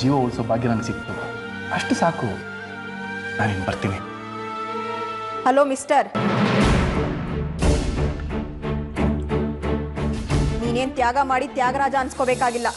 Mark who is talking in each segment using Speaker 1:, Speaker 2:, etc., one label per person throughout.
Speaker 1: ಜೀವ ಉಳಿಸೋ ಭಾಗ್ಯ ನನಗೆ ಸಿಕ್ತು ಅಷ್ಟು ಸಾಕು ನಾನಿನ್ನು ಬರ್ತೀನಿ
Speaker 2: ಹಲೋ ಮಿಸ್ಟರ್ ನೀನೇನ್ ತ್ಯಾಗ ಮಾಡಿ ತ್ಯಾಗರಾಜ ಅನ್ಸ್ಕೋಬೇಕಾಗಿಲ್ಲ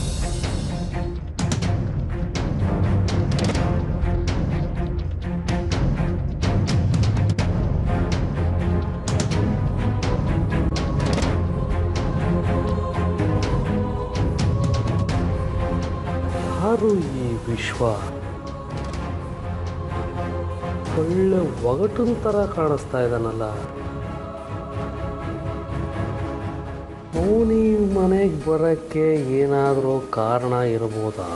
Speaker 3: ಯಾರು ಈ ವಿಶ್ವ ಒಳ್ಳೆ ಒಗಟಿನ ಥರ ಕಾಣಿಸ್ತಾ ಇದ್ದಾನಲ್ಲ ಮೌನಿ ಮನೆಗೆ ಬರೋಕ್ಕೆ ಏನಾದರೂ ಕಾರಣ ಇರ್ಬೋದಾ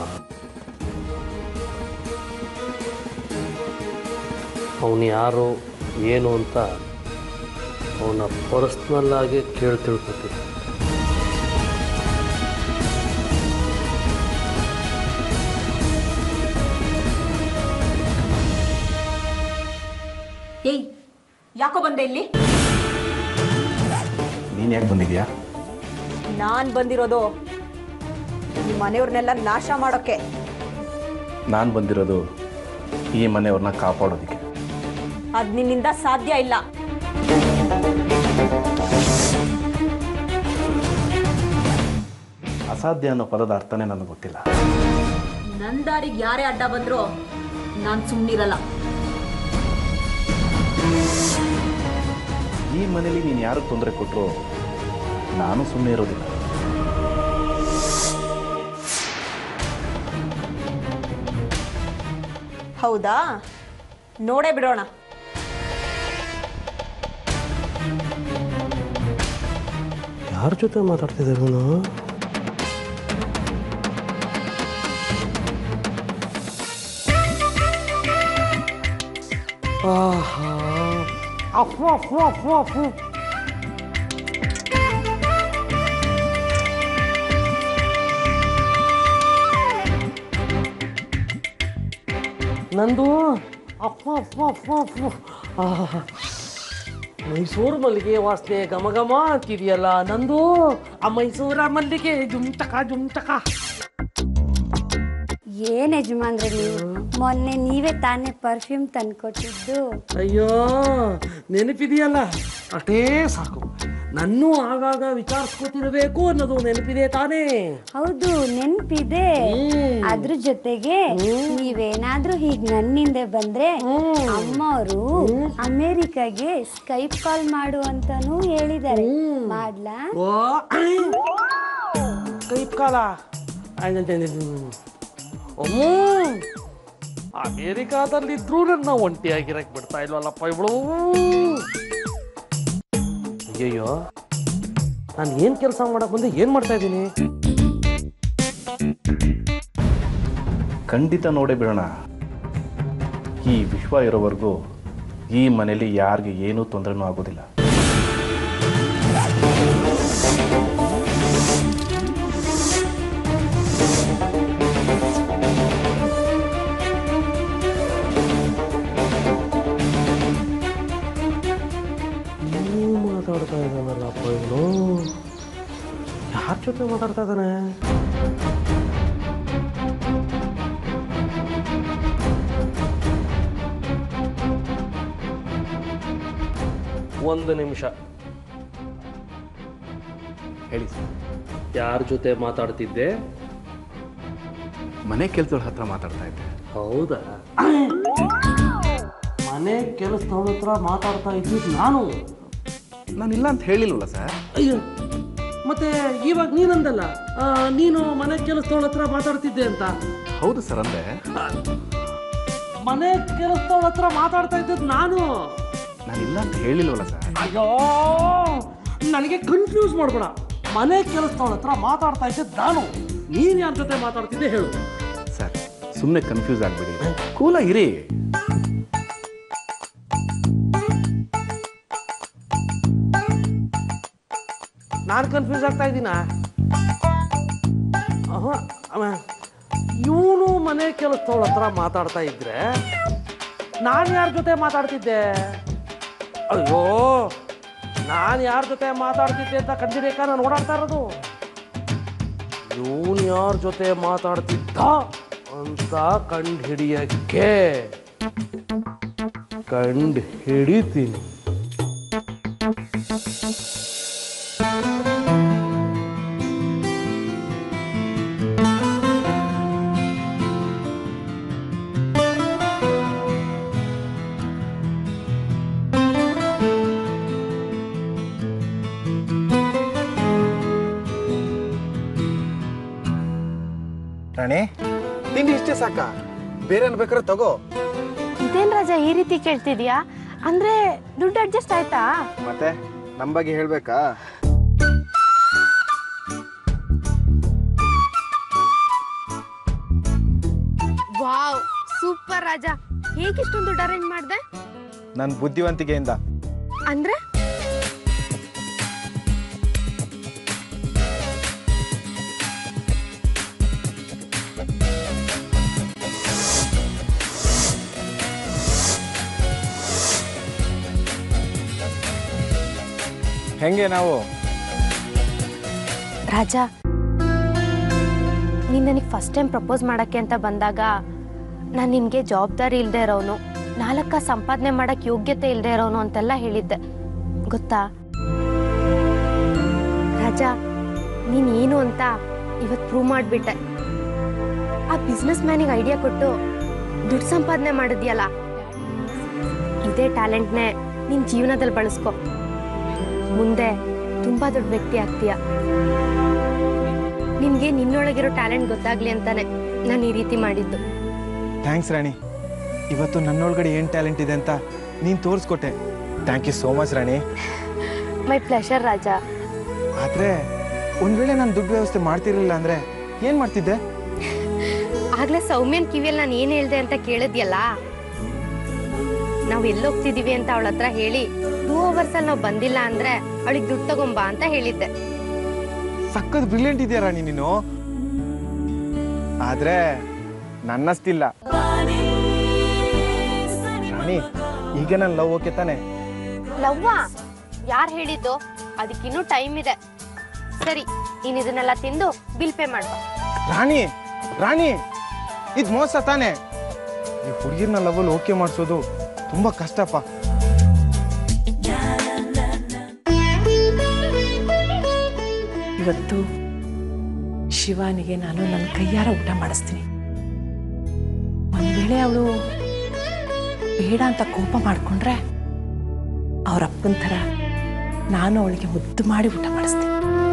Speaker 3: ಅವನು ಯಾರು ಏನು ಅಂತ ಅವನ ಪರ್ಸ್ನಲ್ ಆಗಿ ಕೇಳಿ ತಿಳ್ಕೊತೀನಿ
Speaker 2: ಏಯ್ ಯಾಕೋ ಬಂದೆ ಇಲ್ಲಿ
Speaker 1: ನೀನು ಯಾಕೆ ಬಂದಿದ್ಯಾ
Speaker 2: ನಾನ್ ಬಂದಿರೋದು ಈ ಮನೆಯವ್ರನ್ನೆಲ್ಲ ನಾಶ ಮಾಡೋಕೆ
Speaker 1: ನಾನು ಬಂದಿರೋದು ಈ ಮನೆಯವ್ರನ್ನ ಕಾಪಾಡೋದಕ್ಕೆ
Speaker 2: ಅದ್ ನಿನ್ನಿಂದ ಸಾಧ್ಯ ಇಲ್ಲ
Speaker 1: ಅಸಾಧ್ಯ ಅನ್ನೋ ಪದದ ಅರ್ಥನೇ ನನಗೆ ಗೊತ್ತಿಲ್ಲ
Speaker 2: ನನ್ ದಾರಿಗೆ ಯಾರೇ ಅಡ್ಡ ಬಂದ್ರು ನಾನ್ ಸುಮ್ನಿರಲ್ಲ
Speaker 1: ಈ ಮನೇಲಿ ನೀನು ಯಾರು ತೊಂದರೆ ಕೊಟ್ಟರು ನಾನು ಸುಮ್ಮನೆ ಇರೋದಿಲ್ಲ
Speaker 2: ಹೌದಾ ನೋಡೇ ಬಿಡೋಣ
Speaker 3: ಯಾರ ಜೊತೆ ಮಾತಾಡ್ತಿದ್ದಾರೆ ಇವನು ಆಹಾ ಅಫು ಅಫು ಅಫು ಅಫು ನಂದು ಅಫು ಅಫು ಅಫು ಅಫು ಆಹಾ ಮೈಸೂರು ಮಲ್ಲಿಗೆ ವಾಸನೆ ಘಮ ಘಮ ಅಂತಿದೆಯಲ್ಲ ನಂದು ಆ ಮೈಸೂರ ಮಲ್ಲಿಗೆ ಜುಮ್ಟಕ ಜುಮ್ಟಕ
Speaker 4: ಏನ್ ಯಜಮಾನ್ರೆ ನೀವು ಮೊನ್ನೆ ನೀವೇ ತಾನೇ ಪರ್ಫ್ಯೂಮ್ ತಂದ್ಕೊಟ್ಟಿದ್ದು
Speaker 3: ಅಯ್ಯೋ ನೆನಪಿದೆಯಲ್ಲ ಅಷ್ಟೇ ಸಾಕು ನನ್ನೂ ಆಗಾಗ ವಿಚಾರಿಸ್ಕೊತಿರ್ಬೇಕು ಅನ್ನೋದು ನೆನಪಿದೆ ತಾನೇ
Speaker 4: ಹೌದು ನೆನ್ಪಿದೆ ಅದ್ರ ಜೊತೆಗೆ ನೀವೇನಾದ್ರೂ ಹೀಗ್ ನನ್ನಿಂದ ಬಂದ್ರೆ ಅಮ್ಮವರು ಅಮೇರಿಕಾಗೆ ಸ್ಕೈಪ್ ಕಾಲ್ ಮಾಡು ಅಂತಾನೂ ಹೇಳಿದ್ದಾರೆ ಮಾಡ್ಲಾ
Speaker 3: ಓ ಕೈ ಕಾಲ ಅಮ್ಮೋ ಅಮೇರಿಕಾದಲ್ಲಿದ್ರೂ ನನ್ನ ಒಂಟಿಯಾಗಿರಕ್ ಬಿಡ್ತಾ ಇಲ್ವಲ್ಲಪ್ಪ ಇವಳು ಅಯ್ಯಯ್ಯೋ ನಾನು ಏನು ಕೆಲಸ ಮಾಡಕ್ ಬಂದೆ ಏನು ಮಾಡ್ತಾ ಇದ್ದೀನಿ
Speaker 1: ಖಂಡಿತ ನೋಡೇ ಬಿಡೋಣ ಈ ವಿಶ್ವ ಇರೋವರೆಗೂ ಈ ಮನೇಲಿ ಯಾರಿಗೆ ಏನೂ ತೊಂದರೆನೂ ಆಗೋದಿಲ್ಲ
Speaker 3: ಏನು ಮಾತಾಡ್ತಾ ಇದ್ದಾನಲ್ಲಪ್ಪ ಇವನು ಯಾರ ಜೊತೆ ಮಾತಾಡ್ತಾ ಇದ್ದಾನೆ ಒಂದು ನಿಮಿಷ
Speaker 1: ಹೇಳಿ ಸರ್
Speaker 3: ಯಾರ ಜೊತೆ ಮಾತಾಡ್ತಿದ್ದೆ
Speaker 1: ಮನೆ ಕೆಲಸದ ಹತ್ರ ಮಾತಾಡ್ತಾ ಇದ್ದೆ
Speaker 3: ಹೌದಾ ಮನೆ ಕೆಲಸದವಳ ಹತ್ರ ಮಾತಾಡ್ತಾ ಇದ್ದಿದ್ದು ನಾನು
Speaker 1: ನಾನಿಲ್ಲ ಅಂತ ಹೇಳಿಲ್ವಲ್ಲ ಸರ್
Speaker 3: ಅಯ್ಯೋ ಮತ್ತೆ ಇವಾಗ ನೀನಂದಲ್ಲ ಆ, ನೀನು ಮನೆ ಕೆಲಸದವಳ ಹತ್ರ ಮಾತಾಡ್ತಿದ್ದೆ ಅಂತ
Speaker 1: ಹೌದು ಸರ್ ಅಂದೆ
Speaker 3: ಮನೆ ಕೆಲಸದವಳ ಹತ್ರ ಮಾತಾಡ್ತಾ ಇದ್ದದ್ದು ನಾನು
Speaker 1: ನಾನಿಲ್ಲ ಅಂತ ಹೇಳಿಲ್ವಲ್ಲ ಸರ್
Speaker 3: ಅಯ್ಯೋ ನನಗೆ ಕನ್ಫ್ಯೂಸ್ ಮಾಡ್ಬೇಡ ಮನೆ ಕೆಲಸದವಳ ಹತ್ರ ಮಾತಾಡ್ತಾ ಇದ್ದದ್ದು ನಾನು ನೀನ್ ಯಾರ ಜೊತೆ ಮಾತಾಡ್ತಿದ್ದೆ ಹೇಳು
Speaker 1: ಸರ್ ಸುಮ್ಮನೆ ಕನ್ಫ್ಯೂಸ್ ಆಗ್ಬಿಡಿ ಕೂಲಾಗಿ ಇರಿ
Speaker 3: ನಾನು ಕನ್ಫ್ಯೂಸ್ ಆಗ್ತಾ ಇದ್ದೀನ ಇವನು ಮನೆ ಕೆಲಸದವಳ ಹತ್ರ ಮಾತಾಡ್ತಾ ಇದ್ರೆ ನಾನು ಯಾರ ಜೊತೆ ಮಾತಾಡ್ತಿದ್ದೆ ಅಯ್ಯೋ ನಾನು ಯಾರ ಜೊತೆ ಮಾತಾಡ್ತಿದ್ದೆ ಅಂತ ಕಂಡಿಡಿಯಕ್ಕ ನಾನು ಓಡಾಡ್ತಾ ಇರೋದು ಇವನು ಯಾರ ಜೊತೆ ಮಾತಾಡ್ತಿದ್ದ ಅಂತ ಕಂಡು ಹಿಡಿಯಕ್ಕೆ ಕಂಡು ಹಿಡಿತೀನಿ
Speaker 5: ರಾಣಿ ತಿಂಡಿ ಇಷ್ಟೇ ಸಾಕ ಬೇರೆ ಏನ್ ಬೇಕಾದ್ರೆ ತಗೋ
Speaker 6: ಇದೇನ್ ರಾಜ ಈ ರೀತಿ ಕೇಳ್ತಿದ್ಯಾ ಅಂದ್ರೆ ದುಡ್ಡು ಅಡ್ಜಸ್ಟ್ ಆಯ್ತಾ
Speaker 5: ಮತ್ತೆ ನಮ್ ಬಗ್ಗೆ ಹೇಳ್ಬೇಕಾ
Speaker 6: ವಾವ್ ಸೂಪರ್ ರಾಜ ಹೇಗೆ ಇಷ್ಟೊಂದು ದುಡ್ಡು ಅರೇಂಜ್ ಮಾಡ್ದೆ
Speaker 5: ನನ್ ಬುದ್ಧಿವಂತಿಕೆಯಿಂದ
Speaker 6: ಅಂದ್ರೆ
Speaker 5: ಹೆಂಗೆ ನಾವು
Speaker 6: ರಾಜ ನೀನ್ ನನಗೆ ಫಸ್ಟ್ ಟೈಮ್ ಪ್ರಪೋಸ್ ಮಾಡಕ್ಕೆ ಅಂತ ಬಂದಾಗ ನಾನು ನಿನ್ಗೆ ಜವಾಬ್ದಾರಿ ಇಲ್ಲದೆ ಇರೋನು ನಾಲ್ಕ ಸಂಪಾದನೆ ಮಾಡಕ್ ಯೋಗ್ಯತೆ ಇಲ್ಲದೆ ಇರೋನು ಅಂತೆಲ್ಲ ಹೇಳಿದ್ದೆ ಗೊತ್ತಾ ರಾಜ ನೀನ್ ಏನು ಅಂತ ಇವತ್ತು ಪ್ರೂವ್ ಮಾಡ್ಬಿಟ್ಟೆ ಆ ಬಿಸ್ನೆಸ್ ಮ್ಯಾನಿಗೆ ಐಡಿಯಾ ಕೊಟ್ಟು ದುಡ್ಡು ಸಂಪಾದನೆ ಮಾಡಿದ್ಯಲ್ಲ ಇದೇ ಟ್ಯಾಲೆಂಟ್ನೇ ನಿನ್ ಜೀವನದಲ್ಲಿ ಬಳಸ್ಕೊ ಮುಂದೆ ತುಂಬಾ ದೊಡ್ಡ ವ್ಯಕ್ತಿ ಆಗ್ತೀಯ ನಿನ್ಗೆ ನಿನ್ನೊಳಗಿರೋ ಟ್ಯಾಲೆಂಟ್ ಗೊತ್ತಾಗ್ಲಿ ಅಂತಾನೆ ನಾನು ಈ ರೀತಿ ಮಾಡಿದ್ದು
Speaker 5: ಥ್ಯಾಂಕ್ಸ್ ರಾಣಿ ಇವತ್ತು ನನ್ನೊಳಗಡೆ ಏನ್ ಟ್ಯಾಲೆಂಟ್ ಇದೆ ಅಂತ ನೀನ್ ತೋರಿಸ್ಕೊಟ್ಟೆ thank you so much Rani
Speaker 6: my pleasure Raja
Speaker 5: ಆದ್ರೆ ಒಂದ್ ವೇಳೆ ನಾನು ದುಡ್ಡು ವ್ಯವಸ್ಥೆ ಮಾಡ್ತಿರ್ಲಿಲ್ಲ ಅಂದ್ರೆ ಏನ್ ಮಾಡ್ತಿದ್ದೆ
Speaker 6: ಆಗ್ಲೇ ಸೌಮ್ಯನ್ ಕಿವಿಯಲ್ಲಿ ನಾನು ಏನ್ ಹೇಳ್ದೆ ಅಂತ ಕೇಳಿದ್ಯಲ್ಲ ನಾವು ಎಲ್ಲೋಗ್ತಿದೀವಿ ಅಂತ ಅವಳ ಹತ್ರ ಹೇಳಿ ಟೂ ಅವರ್ಸ್ ಅಲ್ಲಿ ನಾವು ಬಂದಿಲ್ಲ ಅಂದ್ರೆ ಅವಳಿಗೆ ದುಡ್ಡು ತಗೊಂಬಾ ಅಂತ ಹೇಳಿದ್ದೆ
Speaker 5: ಸಖತ್ ಬ್ರಿಲಿಯಂಟ್ ಇದೆಯಾ ರಾಣಿ ನೀನು ಆದ್ರೆ ನನ್ನಷ್ಟಿಲ್ಲ ರಾಣಿ ಈಗ ನಾನು ಲವ್ ಓಕೆ ತಾನೆ
Speaker 6: ಲವ್ವಾ ಯಾರು ಹೇಳಿದ್ದು ಅದಕ್ಕಿನ್ನೂ ಟೈಮ್ ಇದೆ ಸರಿ ನೀನ್ ಇದನ್ನೆಲ್ಲ ತಿಂದು ಬಿಲ್ ಪೇ ಮಾಡ್ಬಾ
Speaker 5: ರಾಣಿ ರಾಣಿ ಇದ್ ಮೋಸ ತಾನೆ ಈ ಹುಡುಗಿರ್ನ ಲವಲ್ ಓಕೆ ಮಾಡಿಸೋದು ತುಂಬಾ ಕಷ್ಟಪ್ಪ
Speaker 7: ಇವತ್ತು ಶಿವಾನಿಗೆ ನಾನು ನನ್ನ ಕೈಯಾರ ಊಟ ಮಾಡಿಸ್ತೀನಿ ಒಂದು ವೇಳೆ ಅವಳು ಬೇಡ ಅಂತ ಕೋಪ ಮಾಡಿಕೊಂಡ್ರೆ ಅವ್ರ ಅಪ್ಪನ ಥರ ನಾನು ಅವಳಿಗೆ ಮುದ್ದು ಮಾಡಿ ಊಟ ಮಾಡಿಸ್ತೀನಿ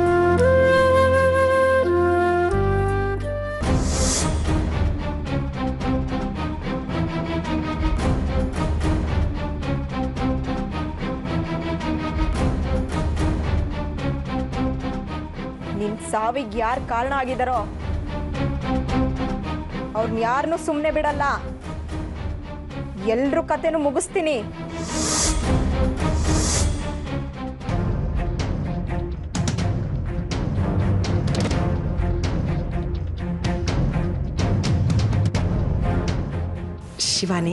Speaker 8: ನಿನ್ ಸಾವಿಗೆ ಯಾರು ಕಾರಣ ಆಗಿದಾರೋ ಅವ್ರನ್ನ ಯಾರನ್ನೂ ಸುಮ್ಮನೆ ಬಿಡಲ್ಲ ಎಲ್ರ ಕತೆನೂ ಮುಗಿಸ್ತೀನಿ
Speaker 7: ಶಿವಾನಿ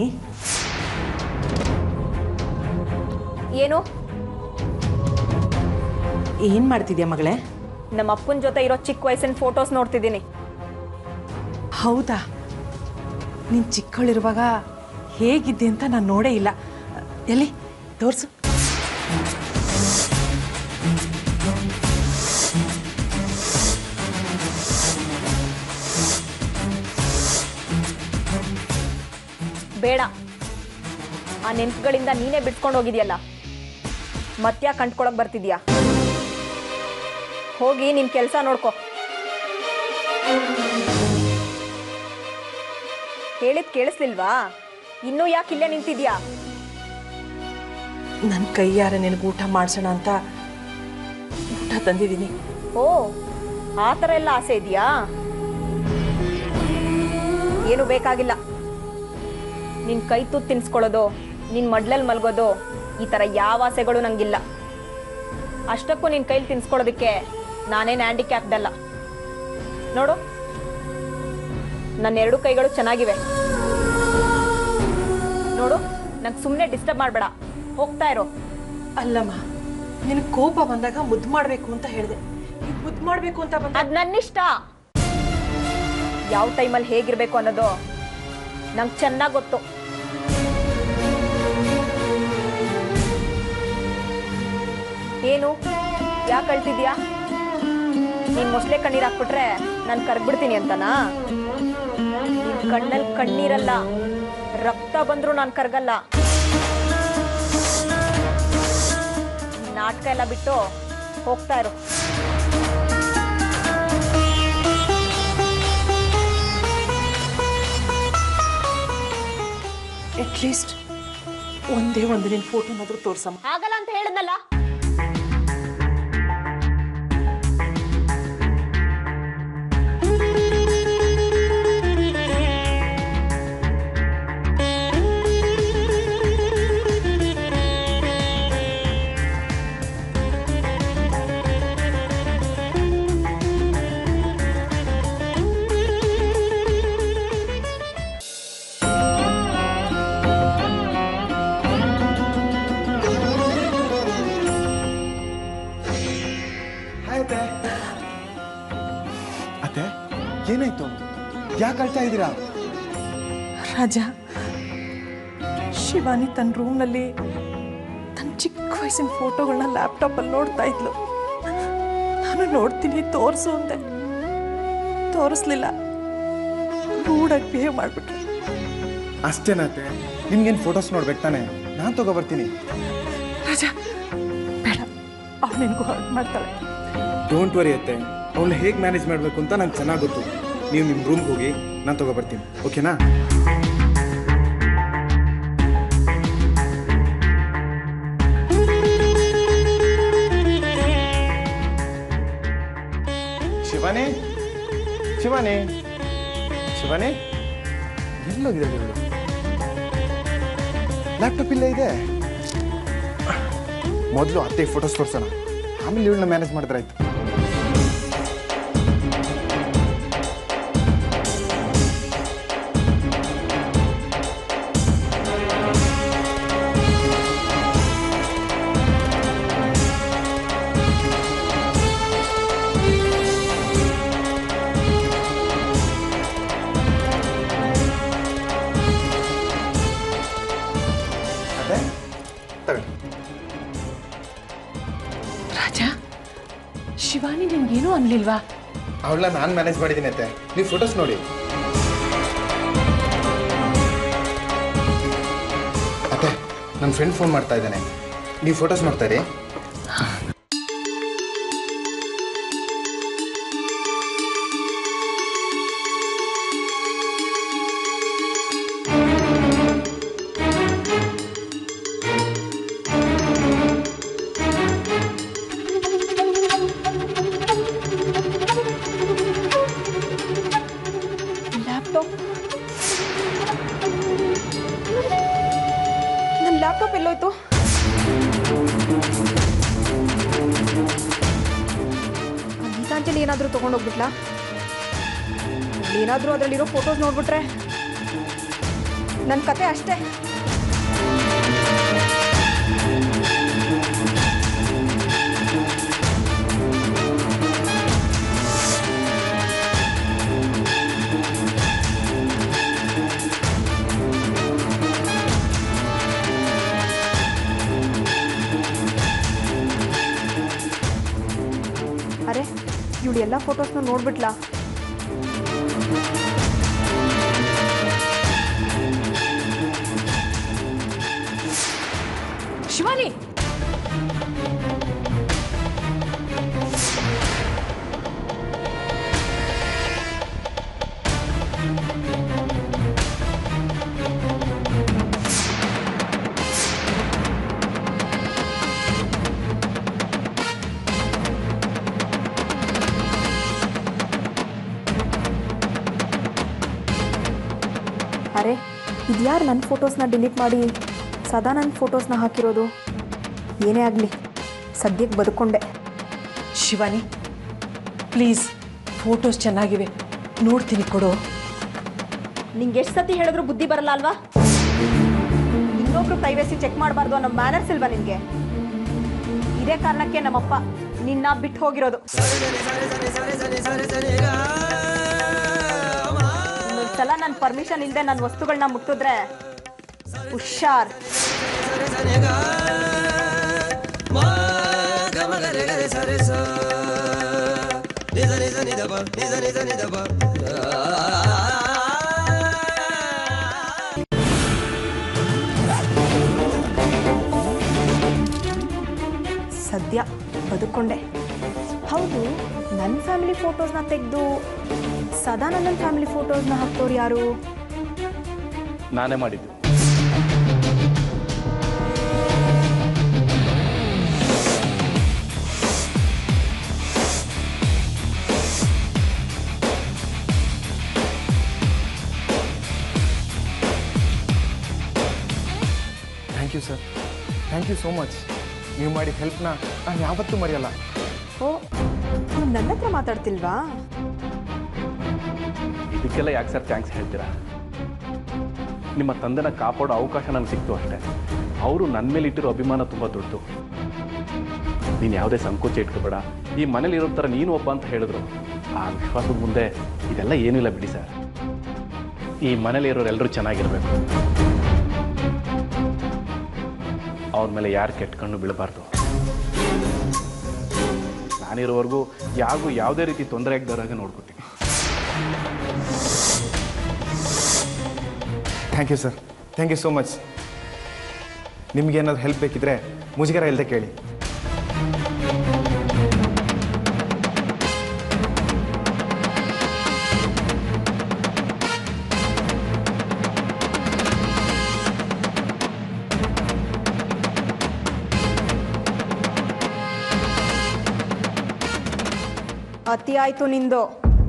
Speaker 8: ಏನು
Speaker 7: ಏನು ಮಾಡ್ತಿದ್ಯಾ ಮಗಳೇ
Speaker 8: ನಮ್ಮ ಅಪ್ಪನ ಜೊತೆ ಇರೋ ಚಿಕ್ಕ ವಯಸ್ಸಿನ ಫೋಟೋಸ್ ನೋಡ್ತಿದ್ದೀನಿ
Speaker 7: ಹೌದಾ ನೀನು ಚಿಕ್ಕವಳಿರುವಾಗ ಹೇಗಿದ್ದೆ ಅಂತ ನಾನು ನೋಡೇ ಇಲ್ಲ ಎಲ್ಲಿ ತೋರಿಸು
Speaker 8: ಬೇಡ ಆ ನೆನ್ಪುಗಳಿಂದ ನೀನೇ ಬಿಟ್ಕೊಂಡು ಹೋಗಿದ್ಯಲ್ಲ ಮತ್ತ್ಯಾ ಕಂಡ್ಕೊಳಕ್ ಬರ್ತಿದ್ಯಾ ಹೋಗಿ ನಿನ್ ಕೆಲಸ ನೋಡ್ಕೊ ಹೇಳಿದ್ ಕೇಳಿಸ್ಲಿಲ್ವಾ ಇನ್ನೂ ಯಾಕೆ ಇಲ್ಲೇ ನಿಂತಿದ್ಯಾ
Speaker 7: ನನ್ನ ಕೈಯಾರ ನಿನಗೆ ಊಟ ಮಾಡಿಸೋಣ ಅಂತ ಊಟ ತಂದಿದ್ದೀನಿ
Speaker 8: ಓ ಆ ಥರ ಎಲ್ಲ ಆಸೆ ಇದೆಯಾ ಏನು ಬೇಕಾಗಿಲ್ಲ ನಿನ್ ಕೈ ತುತ್ತು ತಿನ್ಸ್ಕೊಳ್ಳೋದು ನಿನ್ ಮಡ್ಲಲ್ಲಿ ಮಲ್ಗೋದು ಈ ಥರ ಯಾವ ಆಸೆಗಳು ನಂಗಿಲ್ಲ ಅಷ್ಟಕ್ಕೂ ನಿನ್ ಕೈಲಿ ತಿನ್ಸ್ಕೊಳ್ಳೋದಕ್ಕೆ ನಾನೇನು ಹ್ಯಾಂಡಿಕ್ಯಾಪ್ದಲ್ಲ ನೋಡು ನನ್ನ ಎರಡು ಕೈಗಳು ಚೆನ್ನಾಗಿವೆ ನೋಡು ನಂಗೆ ಸುಮ್ಮನೆ ಡಿಸ್ಟರ್ಬ್ ಮಾಡಬೇಡ ಹೋಗ್ತಾ ಇರೋ
Speaker 7: ಅಲ್ಲಮ್ಮ ನಿನಗೆ ಕೋಪ ಬಂದಾಗ ಮುದ್ದು ಮಾಡಬೇಕು ಅಂತ ಹೇಳಿದೆ ಈಗ ಮುದ್ದು ಮಾಡಬೇಕು ಅಂತ ಬಂದ
Speaker 8: ಅದ್ ನನ್ನಿಷ್ಟ ಯಾವ ಟೈಮಲ್ಲಿ ಹೇಗಿರ್ಬೇಕು ಅನ್ನೋದು ನಂಗೆ ಚೆನ್ನಾಗಿ ಗೊತ್ತು ಏನು ಯಾಕೆ ಅಳ್ತಿದ್ಯಾ ನೀನ್ ಮೊಸಳೆ ಕಣ್ಣೀರ್ ಹಾಕ್ಬಿಟ್ರೆ ನಾನು ಕರ್ಗ್ಬಿಡ್ತೀನಿ ಅಂತನಾ ನಿನ್ ಕಣ್ಣಲ್ಲಿ ಕಣ್ಣೀರಲ್ಲ ರಕ್ತ ಬಂದ್ರು ನಾನು ಕರ್ಗಲ್ಲ ನಾಟಕ ಎಲ್ಲ ಬಿಟ್ಟು ಹೋಗ್ತಾ ಇರು
Speaker 7: ಅಟ್ಲೀಸ್ಟ್ ಒಂದೇ ಒಂದು ನಿನ್ನ ಫೋಟೋನಾದ್ರೂ ತೋರ್ಸಮ್ಮ
Speaker 8: ಆಗಲ್ಲ ಅಂತ ಹೇಳಿದ್ನಲ್ಲ
Speaker 5: ಹಾಯ್ ಅತ್ತೆ ಅತ್ತೆ ಏನಾಯ್ತು ಯಾಕೆ ಅಳ್ತಾ ಇದ್ದೀರಾ
Speaker 7: ರಾಜ ಶಿವಾನಿ ತನ್ನ ರೂಮ್ನಲ್ಲಿ ತನ್ನ ಚಿಕ್ಕ ವಯಸ್ಸಿನ ಫೋಟೋಗಳನ್ನ ಲ್ಯಾಪ್ಟಾಪಲ್ಲಿ ನೋಡ್ತಾ ಇದ್ಲು ನಾನು ನೋಡ್ತೀನಿ ತೋರಿಸು ಅಂದೆ ತೋರಿಸ್ಲಿಲ್ಲ ರೂಡಾಗಿ ಬಿಹೇವ್ ಮಾಡಿಬಿಟ್ರೆ
Speaker 5: ಅಷ್ಟೇನತ್ತೆ ನಿಮ್ಗೇನು ಫೋಟೋಸ್ ನೋಡ್ಬೇಕು ತಾನೆ ನಾನು ತಗೋಬರ್ತೀನಿ
Speaker 7: ರಾಜ ಬೇಡ ಅವಳು ನಿನಗೂ ಹರ್ಟ್ ಮಾಡ್ತಾಳೆ
Speaker 5: ಡೋಂಟ್ ವರಿ ಅತ್ತೆ ಅವನ್ನ ಹೇಗೆ ಮ್ಯಾನೇಜ್ ಮಾಡಬೇಕು ಅಂತ ನಂಗೆ ಚೆನ್ನಾಗಿ ಗೊತ್ತು ನೀವು ನಿಮ್ಮ ರೂಮ್ಗೆ ಹೋಗಿ ನಾನು ತಗೋಬರ್ತೀನಿ ಓಕೆನಾ ಶಿವಾನಿ ಶಿವಾನಿ ಶಿವಾನಿ ಎಲ್ಲೋಗಿದೆ ಇವಳು ಲ್ಯಾಪ್ಟಾಪ್ ಇಲ್ಲೇ ಇದೆ ಮೊದಲು ಅತ್ತೆ ಫೋಟೋಸ್ ತೋರ್ಸೋಣ ಆಮೇಲೆ ಇವಳನ್ನ ಮ್ಯಾನೇಜ್ ಮಾಡಿದ್ರಾಯ್ತು ಅತ್ತೆ ತಗೊಳ್ಳಿ
Speaker 7: ರಾಜ ಶಿವಾನಿ ನಿನ್ಗೇನೂ ಅನ್ಲಿಲ್ವಾ
Speaker 5: ಅವಳನ್ನ ನಾನು ಮ್ಯಾನೇಜ್ ಮಾಡಿದ್ದೀನಿ ಅತ್ತೆ ನೀವು ಫೋಟೋಸ್ ನೋಡಿ ಅತ್ತೆ ನನ್ನ ಫ್ರೆಂಡ್ ಫೋನ್ ಮಾಡ್ತಾ ಇದ್ದಾನೆ ನೀವು ಫೋಟೋಸ್ ನೋಡ್ತಾ ಇರಿ
Speaker 8: ಲ್ಯಾಪ್ಟಾಪ್ ನನ್ನ ಲ್ಯಾಪ್ಟಾಪ್ ಎಲ್ಲೋಯ್ತು ಆ ಗೀತಾಂಜಲಿ ಏನಾದರೂ ತೊಗೊಂಡೋಗ್ಬಿಟ್ಲಾ ಏನಾದರೂ ಅದರಲ್ಲಿರೋ ಫೋಟೋಸ್ ನೋಡ್ಬಿಟ್ರೆ ನನ್ನ ಕತೆ ಅಷ್ಟೇ ಅರೆ ಇವಳು ಎಲ್ಲ ಫೋಟೋಸ್ನ ನೋಡ್ಬಿಟ್ಲಾ
Speaker 7: ಶಿವಾನಿ
Speaker 8: ಅರೆ ಇದ್ಯಾರು ನನ್ನ ಫೋಟೋಸ್ನ ಡಿಲೀಟ್ ಮಾಡಿ ಸದಾ ನನ್ನ ಫೋಟೋಸ್ನ ಹಾಕಿರೋದು ಏನೇ ಆಗಲಿ ಸದ್ಯಕ್ಕೆ ಬದುಕೊಂಡೆ
Speaker 7: ಶಿವಾನಿ ಪ್ಲೀಸ್ ಫೋಟೋಸ್ ಚೆನ್ನಾಗಿವೆ ನೋಡ್ತೀನಿ ಕೊಡು
Speaker 8: ನಿಂಗೆ ಎಷ್ಟು ಸತಿ ಹೇಳಿದ್ರು ಬುದ್ಧಿ ಬರಲ್ಲ ಅಲ್ವಾ ಇನ್ನೊಬ್ರು ಪ್ರೈವೇಸಿ ಚೆಕ್ ಮಾಡಬಾರ್ದು ಅನ್ನೋ ಮ್ಯಾನರ್ಸ್ ಇಲ್ವಾ ನಿನಗೆ ಇದೇ ಕಾರಣಕ್ಕೆ ನಮ್ಮಪ್ಪ ನಿನ್ನ ಬಿಟ್ಟು ಹೋಗಿರೋದು ಸಲ ನನ್ನ ಪರ್ಮಿಷನ್ ಇಲ್ಲದೆ ನನ್ನ ವಸ್ತುಗಳನ್ನ ಮುಟ್ಟಿದ್ರೆ ಹುಷಾರ್ ಸದ್ಯ ಬದುಕೊಂಡೆ ಹೌದು ನನ್ನ ಫ್ಯಾಮಿಲಿ ಫೋಟೋಸ್ನ ತೆಗೆದು ಸದಾ ನನ್ನ ಫ್ಯಾಮಿಲಿ ಫೋಟೋಸ್ನ ಹಾಕ್ತವ್ರು ಯಾರು
Speaker 1: ನಾನೇ ಮಾಡಿದ್ದು
Speaker 5: thank you sir thank you so much ನೀವು ಮಾಡಿದ ಹೆಲ್ಪ್ನ ನಾನು ಯಾವತ್ತೂ ಮರೆಯಲ್ಲ
Speaker 8: ಓ ನನ್ನ ಹತ್ರ ಮಾತಾಡ್ತಿಲ್ವಾ
Speaker 1: ಇದಕ್ಕೆಲ್ಲ ಯಾಕೆ ಸರ್ ಥ್ಯಾಂಕ್ಸ್ ಹೇಳ್ತೀರಾ ನಿಮ್ಮ ತಂದೆನ ಕಾಪಾಡೋ ಅವಕಾಶ ನನಗೆ ಸಿಕ್ತು ಅಷ್ಟೇ ಅವರು ನನ್ನ ಮೇಲೆ ಇಟ್ಟಿರೋ ಅಭಿಮಾನ ತುಂಬ ದೊಡ್ಡದು ನೀನು ಯಾವುದೇ ಸಂಕೋಚ ಇಟ್ಕೋಬೇಡ ಈ ಮನೇಲಿ ಇರೋ ಥರ ನೀನು ಒಬ್ಬ ಅಂತ ಹೇಳಿದ್ರು ಆ ವಿಶ್ವಾಸದ ಮುಂದೆ ಇದೆಲ್ಲ ಏನಿಲ್ಲ ಬಿಡಿ ಸರ್ ಈ ಮನೇಲಿ ಇರೋರೆಲ್ಲರೂ ಚೆನ್ನಾಗಿರಬೇಕು ಅವ್ರ ಮೇಲೆ ಯಾರು ಕೆಟ್ಟ ಕಣ್ಣು ಬೀಳಬಾರ್ದು ನಾನಿರೋವರೆಗೂ ಯಾರಿಗೂ ಯಾವುದೇ ರೀತಿ ತೊಂದರೆ ಆಗದಾರಾಗ ನೋಡ್ಕೊತೀನಿ
Speaker 5: thank you sir thank you so much ನಿಮ್ಗೇನಾದ್ರು ಹೆಲ್ಪ್ ಬೇಕಿದ್ರೆ ಮುಜುಗರ ಇಲ್ಲದೆ ಕೇಳಿ
Speaker 8: ಅತಿ ಆಯ್ತು ನಿಂದು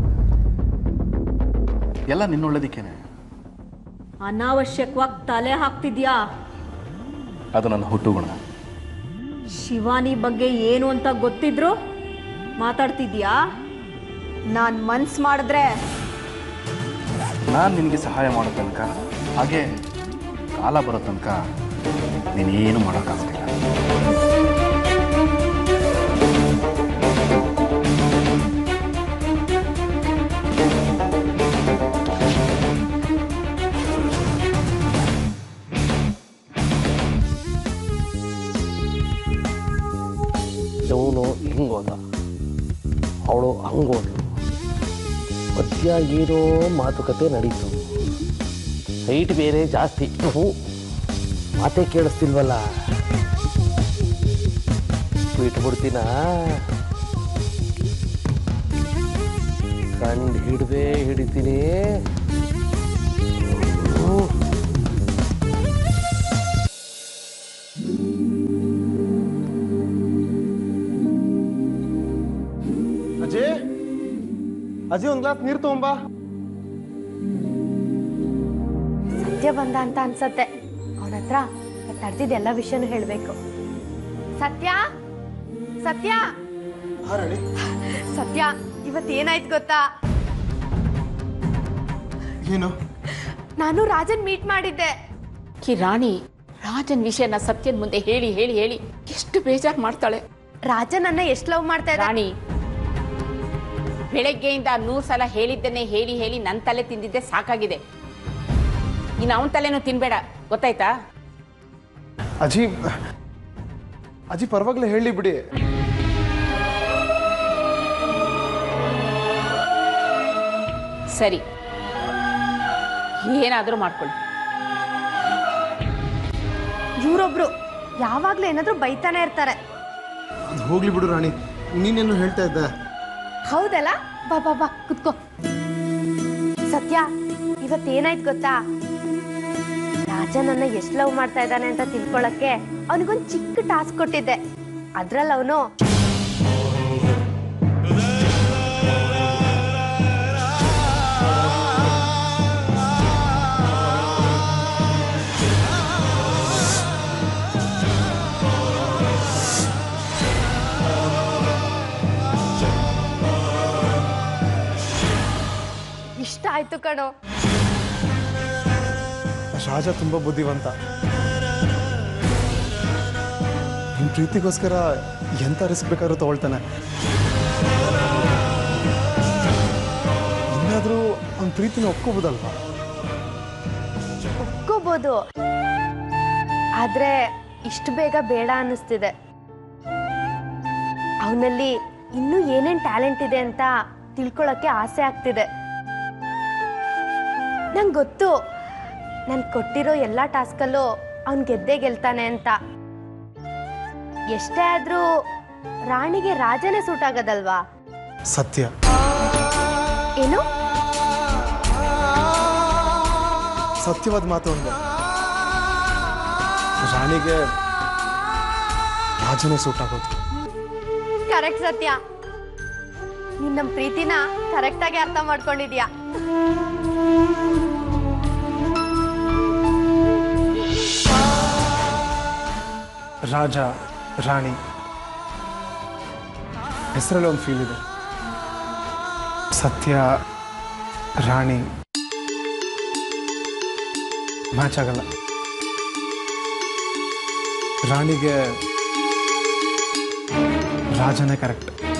Speaker 1: ಎಲ್ಲ ನಿನ್ನೊಳ್ಳೇದಕ್ಕೇನೆ
Speaker 2: ಅನಾವಶ್ಯಕವಾಗಿ ತಲೆ ಹಾಕ್ತಿದ್ಯಾ
Speaker 1: ಅದು ನನ್ನ ಹುಟ್ಟು ಗುಣ
Speaker 2: ಶಿವಾನಿ ಬಗ್ಗೆ ಏನು ಅಂತ ಗೊತ್ತಿದ್ರು ಮಾತಾಡ್ತಿದ್ಯಾ
Speaker 8: ನಾನು ಮನ್ಸು ಮಾಡಿದ್ರೆ
Speaker 1: ನಾನು ನಿನಗೆ ಸಹಾಯ ಮಾಡೋ ತನಕ ಹಾಗೆ ಕಾಲ ಬರೋ ತನಕ ನೀನೇನು ಮಾಡೋಕ್ಕಾಗ್ತಿಲ್ಲ
Speaker 3: ಇವನು ಹಿಂಗೋದ ಅವಳು ಹಂಗೋದ್ಲು ಮಧ್ಯ ಏನೋ ಮಾತುಕತೆ ನಡೀತು ಹೈಟ್ ಬೇರೆ ಜಾಸ್ತಿ ಹ್ಞೂ ಮಾತೇ ಕೇಳಿಸ್ತಿಲ್ವಲ್ಲ ಬಿಟ್ಬಿಡ್ತೀನ ಕಂಡು ಹಿಡ್ದೇ ಹಿಡಿತೀನಿ ಹ್ಞೂ
Speaker 5: ಅಜಯ್ ಅಜಯ್ ಒಂದು ಗ್ಲಾಸ್ ನೀರು ತಗೊಂಬಾ
Speaker 6: ಸತ್ಯ ಬಂದ ಅಂತ ಅನ್ಸತ್ತೆ ಅವನ ಹತ್ರ ತಡೆದಿದ್ದ ಎಲ್ಲ ವಿಷಯನೂ ಹೇಳ್ಬೇಕು ಸತ್ಯ ಸತ್ಯ ಸತ್ಯ ಇವತ್ತು ಏನಾಯ್ತು ಗೊತ್ತಾ
Speaker 5: ಏನು
Speaker 6: ನಾನು ರಾಜನ್ ಮೀಟ್ ಮಾಡಿದ್ದೆ
Speaker 7: ಕಿ ರಾಣಿ ರಾಜನ್ ವಿಷಯನ ಸತ್ಯದ ಮುಂದೆ ಹೇಳಿ ಹೇಳಿ ಹೇಳಿ ಎಷ್ಟು ಬೇಜಾರು ಮಾಡ್ತಾಳೆ
Speaker 6: ರಾಜನ್ ನನ್ನ ಎಷ್ಟು ಲವ್ ಮಾಡ್ತಾ ಇದ್ದ
Speaker 9: ರಾಣಿ ಬೆಳಗ್ಗೆಯಿಂದ ನೂರು ಸಲ ಹೇಳಿದ್ದನ್ನೇ ಹೇಳಿ ಹೇಳಿ ನನ್ನ ತಲೆ ತಿಂದಿದ್ದೆ ಸಾಕಾಗಿದೆ ಇನ್ನು ಅವನ ತಲೆನೂ ತಿನ್ಬೇಡ ಗೊತ್ತಾಯ್ತಾ
Speaker 5: ಅಜಿ ಅಜಿ ಪರವಾಗಿಲ್ಲ ಹೇಳಿ ಬಿಡಿ
Speaker 9: ಸರಿ ಏನಾದರೂ ಮಾಡ್ಕೊಳ್ಳಿ
Speaker 6: ಇವ್ರೊಬ್ರು ಯಾವಾಗ್ಲೂ ಏನಾದ್ರೂ ಬೈತಾನೆ ಇರ್ತಾರೆ
Speaker 5: ಅದು ಹೋಗ್ಲಿ ಬಿಡು ರಾಣಿ ನೀನೇನು ಹೇಳ್ತಾ ಇದ್ದ
Speaker 6: ಹೌದಲ್ಲ ಬಾ ಬಾ ಬಾ ಕುತ್ಕೋ ಸತ್ಯ ಇವತ್ತೇನಾಯ್ತು ಗೊತ್ತಾ ರಾಜ ನನ್ನ ಎಷ್ಟು ಲವ್ ಮಾಡ್ತಾ ಇದ್ದಾನೆ ಅಂತ ತಿಳ್ಕೊಳಕ್ಕೆ ಅವನಿಗೊಂದು ಚಿಕ್ಕ ಟಾಸ್ಕ್ ಕೊಟ್ಟಿದ್ದೆ ಅದ್ರಲ್ಲಿ ಅವನು ಇಷ್ಟ ಆಯ್ತು ಕಣೋ
Speaker 5: ಶಾಜ ತುಂಬ ಬುದ್ಧಿವಂತ ನಿನ್ನ ಪ್ರೀತಿಗೋಸ್ಕರ ಎಂಥ ರಿಸ್ಕ್ ಬೇಕಾದ್ರೂ ತಗೊಳ್ತಾನೆ ಇನ್ನಾದರೂ ಅವ್ನ ನನ್ನ ಪ್ರೀತಿನ ಒಪ್ಕೋಬೋದಲ್ವಾ
Speaker 6: ಒಪ್ಕೋಬೋದು ಆದ್ರೆ ಇಷ್ಟು ಬೇಗ ಬೇಡ ಅನ್ನಿಸ್ತಿದೆ ಅವನಲ್ಲಿ ಇನ್ನೂ ಏನೇನ್ ಟ್ಯಾಲೆಂಟ್ ಇದೆ ಅಂತ ತಿಳ್ಕೊಳಕ್ಕೆ ಆಸೆ ಆಗ್ತಿದೆ ನಂಗೆ ಗೊತ್ತು ನಾನು ಕೊಟ್ಟಿರೋ ಎಲ್ಲ ಟಾಸ್ಕಲ್ಲೂ ಅವ್ನು ಗೆದ್ದೇ ಗೆಲ್ತಾನೆ ಅಂತ ಎಷ್ಟೇ ಆದ್ರೂ ರಾಣಿಗೆ ರಾಜನೇ ಸೂಟ್ ಆಗೋದಲ್ವಾ
Speaker 5: ಸತ್ಯ
Speaker 6: ಏನು
Speaker 5: ಸತ್ಯವಾದ ಮಾತು ಅಂದೆ ರಾಣಿಗೆ ರಾಜನೇ ಸೂಟ್ ಆಗೋದು
Speaker 6: ಕರೆಕ್ಟ್ ಸತ್ಯ ನೀನ್ ನಮ್ಮ ಪ್ರೀತಿನ ಕರೆಕ್ಟಾಗಿ ಅರ್ಥ ಮಾಡ್ಕೊಂಡಿದ್ಯಾ
Speaker 5: ರಾಜ ರಾಣಿ ಹೆಸರಲ್ಲಿ ಒಂದು ಫೀಲ್ ಇದೆ ಸತ್ಯ ರಾಣಿ ಮ್ಯಾಚ್ ಆಗಲ್ಲ ರಾಣಿಗೆ ರಾಜನೇ ಕರೆಕ್ಟ್